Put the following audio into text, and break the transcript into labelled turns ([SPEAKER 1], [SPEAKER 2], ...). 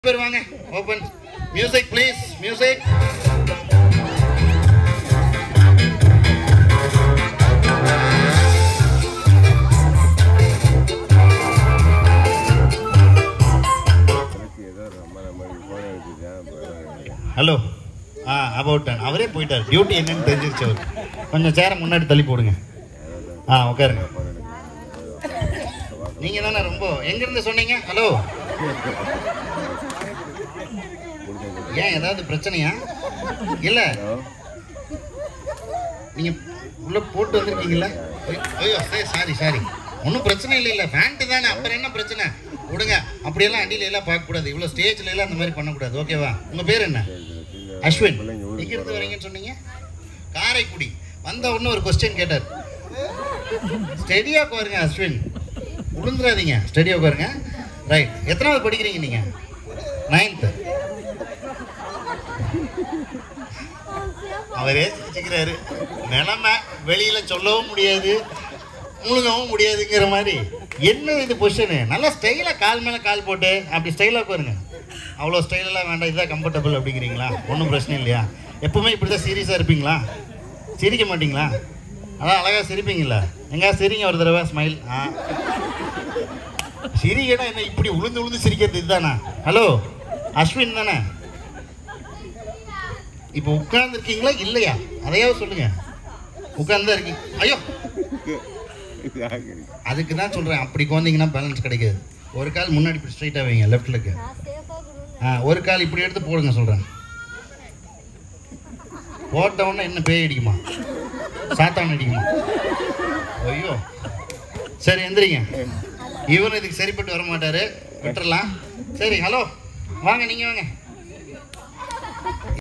[SPEAKER 1] பேர் வாங்க open music please music hello ஆ அபவுட் டன் அவரே போயிட்டார் டியூட்டி என்னன்னு தெரிஞ்சிருச்சு அவர் கொஞ்சம் சேரை முன்னாடி தள்ளி போடுங்க ஆ உட்காருங்க நீங்க தானே ரொம்ப எங்கிருந்து சொன்னீங்க ஹலோ ஏன் ஏதாவது பிரச்சனையா இல்ல நீங்க உள்ள போட்டு வந்திருக்கீங்களா ஐயோ சாரி சாரி ஒன்றும் பிரச்சனை இல்லை இல்லை ஃபேண்ட்டு தானே அப்புறம் என்ன பிரச்சனை விடுங்க அப்படியெல்லாம் அடியில எல்லாம் பார்க்கக்கூடாது இவ்வளோ ஸ்டேஜ்ல எல்லாம் அந்த மாதிரி பண்ணக்கூடாது ஓகேவா உங்க பேர் என்ன அஸ்வின் எங்க இருந்து வரீங்கன்னு சொன்னீங்க காரைக்குடி வந்த உடனே ஒரு கொஸ்டின் கேட்டார் ஸ்டெடியா உட்காருங்க அஸ்வின் உளுந்துடாதீங்க ஸ்டெடியா உட்காருங்க ரைட் எத்தனாவது படிக்கிறீங்க நீங்க நைன்த்து அவரே சிரிச்சுக்கிறாரு நிலைமை வெளியில சொல்லவும் முடியாது முழுங்கவும் முடியாதுங்கிற மாதிரி என்ன இது பொசிஷனு நல்லா ஸ்டைலாக கால் மேலே கால் போட்டு அப்படி ஸ்டைலாக உட்காருங்க அவ்வளோ ஸ்டைலெல்லாம் வேண்டாம் இதுதான் கம்ஃபர்டபுள் அப்படிங்கிறீங்களா ஒன்றும் பிரச்சனை இல்லையா எப்பவுமே இப்படி தான் சீரியஸாக இருப்பீங்களா சிரிக்க மாட்டீங்களா அதான் அழகாக சிரிப்பீங்களா எங்க சிரிங்க ஒரு தடவை ஸ்மைல் ஆ சிரிக்கனா என்ன இப்படி உளுந்து உளுந்து சிரிக்கிறது இதுதானா ஹலோ அஸ்வின் தானே இப்போ உட்கார்ந்துருக்கீங்களா இல்லையா அதையாவது சொல்லுங்க உட்கார்ந்து இருக்கீங்க ஐயோ அதுக்கு தான் சொல்கிறேன் அப்படி குழந்தைங்கன்னா பேலன்ஸ் கிடைக்காது ஒரு கால் முன்னாடி இப்படி ஸ்ட்ரைட்டாக வைங்க லெஃப்ட் லெக்கு ஆ ஒரு கால் இப்படி எடுத்து போடுங்க சொல்கிறேன் போட்ட உடனே என்ன பேய் அடிக்குமா சாத்தான் அடிக்குமா ஐயோ சரி எந்திரிங்க இவன் இதுக்கு சரிப்பட்டு வர மாட்டாரு விட்டுறலாம் சரி ஹலோ வாங்க நீங்கள் வாங்க